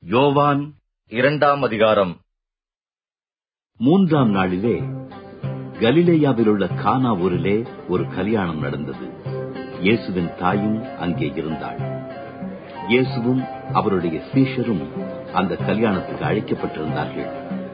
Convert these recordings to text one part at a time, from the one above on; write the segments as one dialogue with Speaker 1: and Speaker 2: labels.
Speaker 1: யோவான் இரண்டாம் அதிகாரம்
Speaker 2: மூன்றாம் நாளிலே கலிலேயாவில் உள்ள கானா ஊரிலே ஒரு கல்யாணம் நடந்தது இயேசுவின் தாயும் அங்கே இருந்தாள் இயேசுவும் அவருடைய சீஷரும் அந்த கல்யாணத்துக்கு அழைக்கப்பட்டிருந்தார்கள்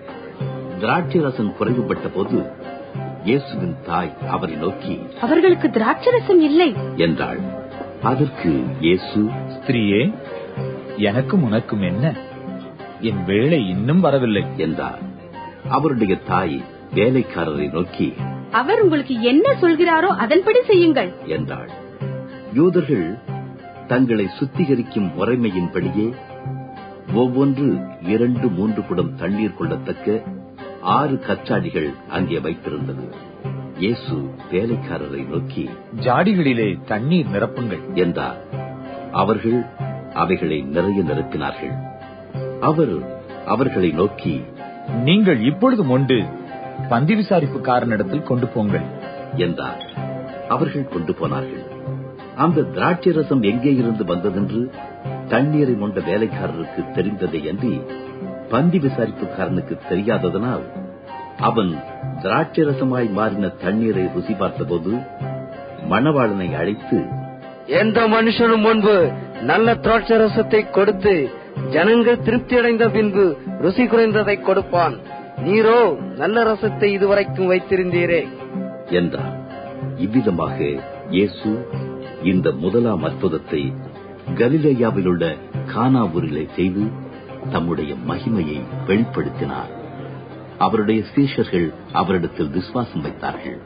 Speaker 2: திராட்சை ரசம் குறைவுபட்ட போது இயேசுவின் தாய் அவரை நோக்கி
Speaker 3: அவர்களுக்கு திராட்சரசம் இல்லை
Speaker 2: என்றாள் அதற்கு இயேசு
Speaker 4: ஸ்திரீயே எனக்கும் உனக்கும் என்ன என் வேலை இன்னும் வரவில்லை
Speaker 2: என்றார் அவருடைய தாய் வேலைக்காரரை நோக்கி
Speaker 3: அவர் உங்களுக்கு என்ன சொல்கிறாரோ அதன்படி செய்யுங்கள்
Speaker 2: என்றாள் யூதர்கள் தங்களை சுத்திகரிக்கும் முறைமையின்படியே ஒவ்வொன்று இரண்டு மூன்று குடம் தண்ணீர் கொள்ளத்தக்க ஆறு கச்சாடிகள் அங்கே வைத்திருந்தது இயேசு வேலைக்காரரை நோக்கி
Speaker 4: ஜாடிகளிலே தண்ணீர் நிரப்புங்கள்
Speaker 2: என்றார் அவர்கள் அவைகளை நிறைய நிரப்பினார்கள் அவர் அவர்களை நோக்கி
Speaker 4: நீங்கள் இப்பொழுது மொண்டு பந்தி விசாரிப்புக்காரனிடத்தில் கொண்டு போங்கள்
Speaker 2: என்றார் அவர்கள் கொண்டு போனார்கள் அந்த திராட்சை ரசம் எங்கே இருந்து வந்ததென்று தண்ணீரை மொண்ட வேலைக்காரருக்கு தெரிந்ததை அன்றி பந்தி விசாரிப்புக்காரனுக்கு தெரியாததனால் அவன் திராட்சை ரசமாய் மாறின தண்ணீரை ருசி பார்த்தபோது மணவாளனை அழைத்து
Speaker 5: எந்த மனுஷனும் முன்பு நல்ல திராட்சை ரசத்தை கொடுத்து ஜனங்கள் திருப்தி அடைந்த பின்பு ருசி குறைந்ததை கொடுப்பான் நீரோ நல்ல ரசத்தை இதுவரைக்கும் வைத்திருந்தீரே
Speaker 2: என்றார் இவ்விதமாக இயேசு இந்த முதலாம் அற்புதத்தை கலிலேயாவில் உள்ள கானாவூரிலே செய்து தம்முடைய மகிமையை வெளிப்படுத்தினார் அவருடைய சீஷர்கள் அவரிடத்தில் விசுவாசம் வைத்தார்கள்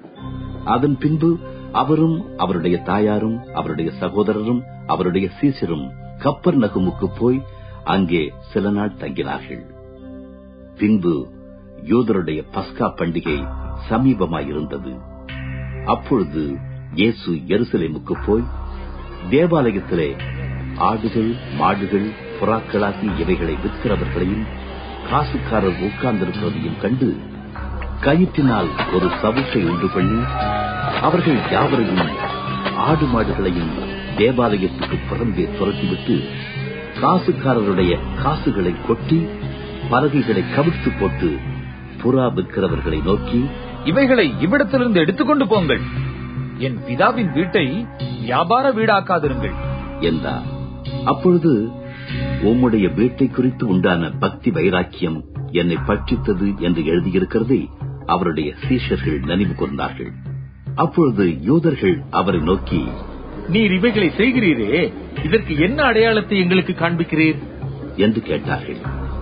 Speaker 2: அதன் பின்பு அவரும் அவருடைய தாயாரும் அவருடைய சகோதரரும் அவருடைய சீசரும் கப்பர் நகுமுக்கு போய் அங்கே சில நாள் தங்கினார்கள் பின்பு யூதருடைய பஸ்கா பண்டிகை சமீபமாயிருந்தது அப்பொழுது இயேசு எருசலேமுக்கு போய் தேவாலயத்திலே ஆடுகள் மாடுகள் புறாக்களாகி இவைகளை விற்கிறவர்களையும் காசுக்காரர் உட்கார்ந்திருப்பதையும் கண்டு கயிற்றினால் ஒரு சவுக்கை உண்டு பண்ணி அவர்கள் யாவரையும் ஆடு மாடுகளையும் தேவாலயத்துக்கு புறம்பே துரத்திவிட்டு காசுக்காரருடைய காசுகளை கொட்டி பலகைகளை கவிழ்த்து போட்டு புறா விற்கிறவர்களை நோக்கி
Speaker 4: இவைகளை இவ்விடத்திலிருந்து எடுத்துக்கொண்டு போங்கள் என் பிதாவின் வீட்டை வியாபார வீடாக்காதிருங்கள்
Speaker 2: என்றார் அப்பொழுது உம்முடைய வீட்டை குறித்து உண்டான பக்தி வைராக்கியம் என்னை பட்சித்தது என்று எழுதியிருக்கிறதை அவருடைய சீஷர்கள் நினைவு கூர்ந்தார்கள் அப்பொழுது யூதர்கள் அவரை நோக்கி
Speaker 4: நீர் இவைகளை செய்கிறீரே இதற்கு என்ன அடையாளத்தை எங்களுக்கு காண்பிக்கிறீர்
Speaker 2: என்று கேட்டார்கள்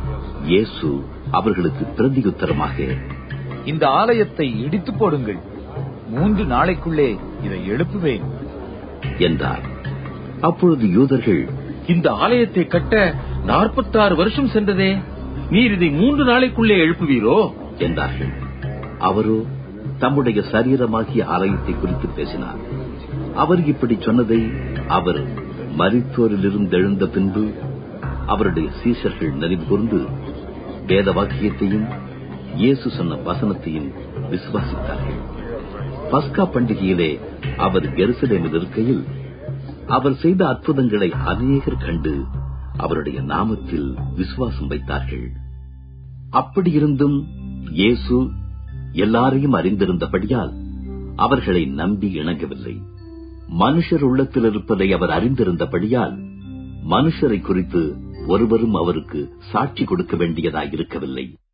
Speaker 2: இயேசு அவர்களுக்கு பிரதியுத்தரமாக
Speaker 4: இந்த ஆலயத்தை இடித்து போடுங்கள் மூன்று நாளைக்குள்ளே இதை எழுப்புவேன்
Speaker 2: என்றார் அப்பொழுது யூதர்கள்
Speaker 6: இந்த ஆலயத்தை கட்ட நாற்பத்தாறு வருஷம் சென்றதே நீர் இதை மூன்று நாளைக்குள்ளே எழுப்புவீரோ
Speaker 2: என்றார்கள் அவரோ தம்முடைய சரீரமாகிய ஆலயத்தை குறித்து பேசினார் அவர் இப்படி சொன்னதை அவர் மரித்தோரிலிருந்து எழுந்த பின்பு அவருடைய சீஷர்கள் நினைவு கூர்ந்து வேத வாக்கியத்தையும் இயேசு சொன்ன வசனத்தையும் விசுவாசித்தார்கள் பஸ்கா பண்டிகையிலே அவர் எருசலேமில் இருக்கையில் அவர் செய்த அற்புதங்களை அநேகர் கண்டு அவருடைய நாமத்தில் விசுவாசம் வைத்தார்கள் அப்படியிருந்தும் இயேசு எல்லாரையும் அறிந்திருந்தபடியால் அவர்களை நம்பி இணங்கவில்லை மனுஷர் உள்ளத்தில் இருப்பதை அவர் அறிந்திருந்தபடியால் மனுஷரை குறித்து ஒருவரும் அவருக்கு சாட்சி கொடுக்க வேண்டியதாயிருக்கவில்லை